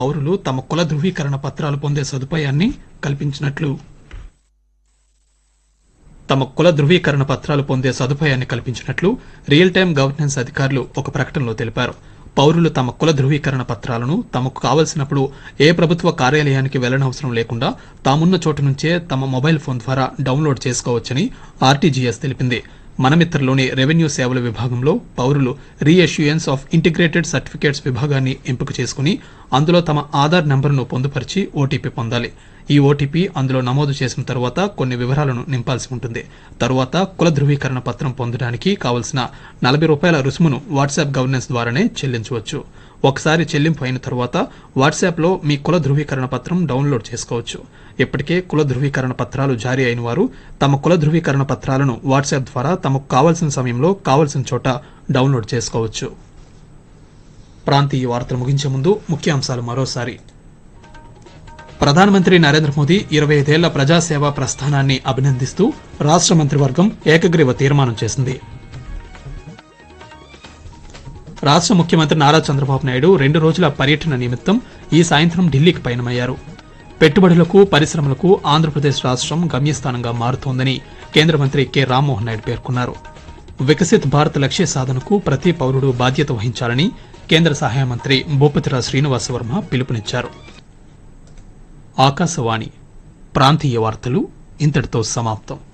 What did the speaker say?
పౌరులు తమ కుల ధృవీకరణ పత్రాలు పొందే సదుపాయాన్ని కల్పించినట్లు తమ కుల ధృవీకరణ పత్రాలు పొందే సదుపాయాన్ని కల్పించినట్లు రియల్ టైం గవర్నెన్స్ అధికారులు ఒక ప్రకటనలో తెలిపారు పౌరులు తమ కుల ధృవీకరణ పత్రాలను తమకు కావలసినప్పుడు ఏ ప్రభుత్వ కార్యాలయానికి వెళ్లనవసరం లేకుండా తామున్న చోటు నుంచే తమ మొబైల్ ఫోన్ ద్వారా డౌన్లోడ్ చేసుకోవచ్చని ఆర్టీజీఎస్ తెలిపింది మనమిత్రలోని రెవెన్యూ సేవల విభాగంలో పౌరులు రీఎష్యూయన్స్ ఆఫ్ ఇంటిగ్రేటెడ్ సర్టిఫికేట్స్ విభాగాన్ని ఎంపిక చేసుకుని అందులో తమ ఆధార్ నంబర్ను పొందుపరిచి ఓటీపీ పొందాలి ఈ ఓటీపీ అందులో నమోదు చేసిన తర్వాత కొన్ని వివరాలను నింపాల్సి ఉంటుంది తరువాత కుల ధృవీకరణ పత్రం పొందడానికి కావలసిన నలభై రూపాయల రుసుమును వాట్సాప్ గవర్నెన్స్ ద్వారానే చెల్లించవచ్చు ఒకసారి చెల్లింపు అయిన తర్వాత వాట్సాప్లో మీ కుల ధృవీకరణ పత్రం డౌన్లోడ్ చేసుకోవచ్చు ఇప్పటికే కుల ధృవీకరణ పత్రాలు జారీ అయిన వారు తమ కుల ధృవీకరణ పత్రాలను వాట్సాప్ ద్వారా తమకు కావలసిన సమయంలో కావలసిన చోట డౌన్లోడ్ చేసుకోవచ్చు ప్రాంతీయ వార్తలు ముగించే ముందు ముఖ్యాంశాలు మరోసారి ప్రధానమంత్రి నరేంద్ర మోదీ ఇరవై ఐదేళ్ల ప్రజాసేవా ప్రస్థానాన్ని అభినందిస్తూ రాష్ట్ర మంత్రివర్గం ఏకగ్రీవ తీర్మానం చేసింది రాష్ట్ర ముఖ్యమంత్రి నారా చంద్రబాబు నాయుడు రెండు రోజుల పర్యటన నిమిత్తం ఈ సాయంత్రం ఢిల్లీకి పయనమయ్యారు పెట్టుబడులకు పరిశ్రమలకు ఆంధ్రప్రదేశ్ రాష్ట్రం గమ్యస్థానంగా మారుతోందని కేంద్ర మంత్రి కె రామ్మోహన్ నాయుడు పేర్కొన్నారు వికసిత్ భారత్ లక్ష్య సాధనకు ప్రతి పౌరుడు బాధ్యత వహించాలని కేంద్ర సహాయ మంత్రి భూపతిరాజ్ శ్రీనివాసవర్మ పిలుపునిచ్చారు ఆకాశవాణి ప్రాంతీయ వార్తలు ఇంతటితో సమాప్తం